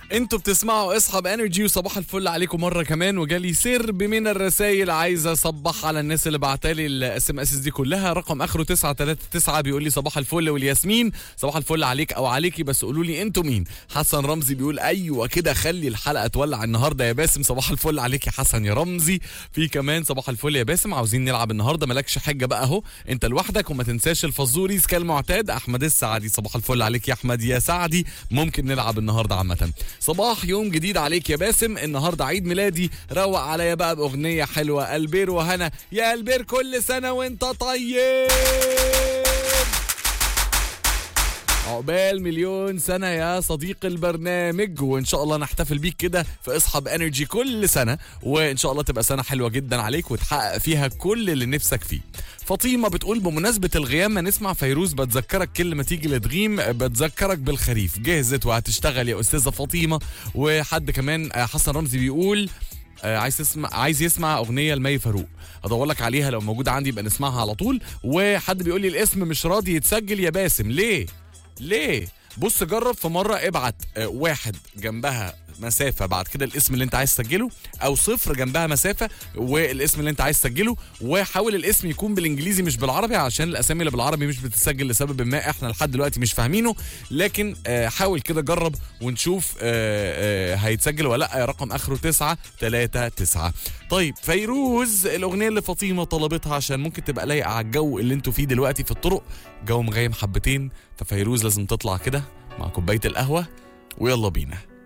انتوا بتسمعوا اصحاب انرجي وصباح الفل عليكم مره كمان وجالي سرب من الرسائل عايز اصبح على الناس اللي بعتالي الاس ام اس دي كلها رقم اخره 939 بيقول لي صباح الفل والياسمين صباح الفل عليك او عليكي بس قولوا لي انتوا مين حسن رمزي بيقول ايوه كده خلي الحلقه تولع النهارده يا باسم صباح الفل عليك يا حسن يا رمزي في كمان صباح الفل يا باسم عاوزين نلعب النهارده مالكش حجه بقى اهو انت لوحدك وما تنساش الفزوريز كالمعتاد احمد السعدي صباح الفل عليك يا احمد يا سعدي ممكن نلعب النهارده عامه صباح يوم جديد عليك يا باسم النهارده عيد ميلادي روق عليا بقى باغنيه حلوه البير وهنا يا البير كل سنه وانت طيب عقبال مليون سنة يا صديق البرنامج وإن شاء الله نحتفل بيك كده في اصحاب انرجي كل سنة وإن شاء الله تبقى سنة حلوة جدا عليك وتحقق فيها كل اللي نفسك فيه فاطمة بتقول بمناسبة الغيام ما نسمع فيروز بتذكرك كل ما تيجي لتغيم بتذكرك بالخريف جهزت وهتشتغل يا أستاذة فاطمة وحد كمان آه، حسن رمزي بيقول آه، عايز تسمع عايز يسمع اغنيه لمي فاروق هدور لك عليها لو موجوده عندي يبقى نسمعها على طول وحد بيقول لي الاسم مش راضي يتسجل يا باسم ليه ليه بص جرب في مره ابعت آه، واحد جنبها مسافه بعد كده الاسم اللي انت عايز تسجله او صفر جنبها مسافه والاسم اللي انت عايز تسجله وحاول الاسم يكون بالانجليزي مش بالعربي عشان الاسامي اللي بالعربي مش بتتسجل لسبب ما احنا لحد دلوقتي مش فاهمينه لكن آه، حاول كده جرب ونشوف آه، آه، هيتسجل ولا لا رقم اخره 9 3 9 طيب فيروز الاغنيه اللي فاطمه طلبتها عشان ممكن تبقى لايقه على الجو اللي انتوا فيه دلوقتي في الطرق جو مغيم حبتين ففيروز لازم تطلع كده مع كوبايه القهوه ويلا بينا